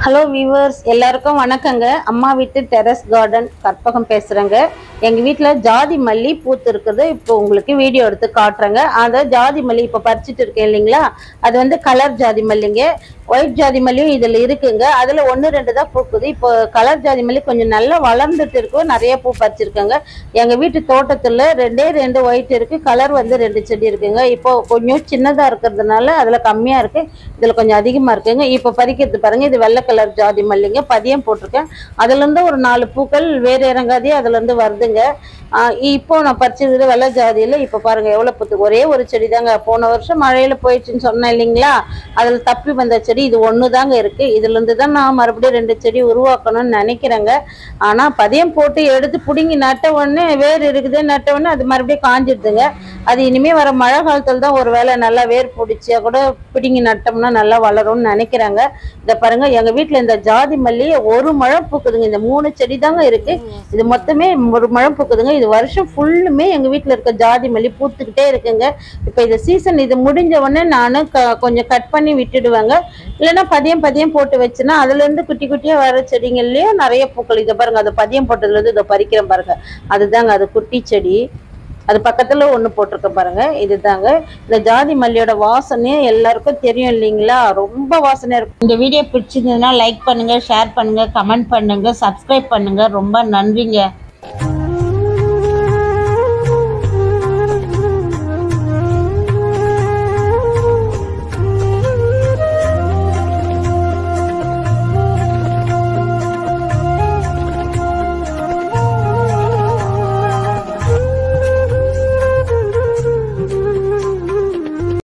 hello viewers எல்லாருக்கும் வணக்கங்க அம்மா வீட்டு டெரஸ் கார்டன் கற்பகம் பேசுகிறேங்க எங்கள் வீட்டில் ஜாதி மல்லி பூத்து இருக்குது இப்போ உங்களுக்கு வீடியோ எடுத்து காட்டுறேங்க அந்த ஜாதி மல்லி இப்போ பறிச்சிட்டு இருக்கேன் இல்லைங்களா அது வந்து கலர் ஜாதி மல்லிங்க ஒயிட் ஜாதி மல்லியும் இதில் இருக்குங்க அதில் ஒன்று ரெண்டு தான் பூக்குது இப்போ கலர் ஜாதி மல்லி கொஞ்சம் நல்லா வளர்ந்துட்டு இருக்கும் நிறைய பூ பறிச்சிருக்கேங்க எங்கள் வீட்டு தோட்டத்தில் ரெண்டே ரெண்டு ஒயிட் இருக்குது கலர் வந்து ரெண்டு செடி இருக்குங்க இப்போ கொஞ்சம் சின்னதாக இருக்கிறதுனால அதில் கம்மியாக இருக்குது இதில் கொஞ்சம் அதிகமாக இருக்குங்க இப்போ பறிக்கிறது பாருங்க இது வெள்ளை கலர் ஜாதி மல்லிங்க பதியம் போட்டிருக்கேன் அதுலேருந்து ஒரு நாலு பூக்கள் வேறு இறங்காதே அதுலேருந்து வருதுங்க ஆஹ் இப்போ நான் பறிச்சது வெள்ளை ஜாதியில் இப்போ பாருங்க எவ்வளோ பூத்து ஒரே ஒரு செடி தாங்க போன வருஷம் மழையில் போயிடுச்சுன்னு சொன்னேன் இல்லைங்களா அதில் தப்பி வந்த செடி இது ஒன்று தாங்க இருக்குது இதுலேருந்து தான் நான் மறுபடியும் ரெண்டு செடி உருவாக்கணும்னு நினைக்கிறேங்க ஆனால் பதியம் போட்டு எடுத்து பிடுங்கி நட்ட உடனே வேர் இருக்குது நட்ட உடனே அது மறுபடியும் காஞ்சிடுதுங்க அது இனிமேல் வர மழை காலத்தில் தான் ஒரு வேளை நல்லா வேர் பிடிச்சா கூட பிடுங்கி நட்டோம்னா நல்லா வளரும்னு நினைக்கிறாங்க இதை பாருங்க எங்க வீட்டில் இந்த ஜாதி மல்லி ஒரு மழம் பூக்குதுங்க இந்த மூணு செடி தாங்க இருக்கு இது மொத்தமே ஒரு மழம் பூக்குதுங்க இது வருஷம் ஃபுல்லுமே எங்க வீட்டில் இருக்க ஜாதி மல்லி பூத்துக்கிட்டே இருக்குங்க இப்போ இது சீசன் இது முடிஞ்ச உடனே நான் கொஞ்சம் கட் பண்ணி விட்டுடுவேங்க இல்லைன்னா பதியம் பதியம் போட்டு வச்சுன்னா அதுல இருந்து குட்டி குட்டியா வர செடிங்கள்லயும் நிறைய பூக்கள் இதை பாருங்க அது பதியம் போட்டதுல இருந்து இதை பறிக்கிறேன் பாருங்க அதுதாங்க அது குட்டி செடி அது பக்கத்துல ஒண்ணு போட்டிருக்க பாருங்க இதுதாங்க இந்த ஜாதி மல்லியோட வாசனை எல்லாருக்கும் தெரியும் இல்லைங்களா ரொம்ப வாசனையா இருக்கும் இந்த வீடியோ பிடிச்சிருந்ததுன்னா லைக் பண்ணுங்க ஷேர் பண்ணுங்க கமெண்ட் பண்ணுங்க சப்ஸ்கிரைப் பண்ணுங்க ரொம்ப நன்றிங்க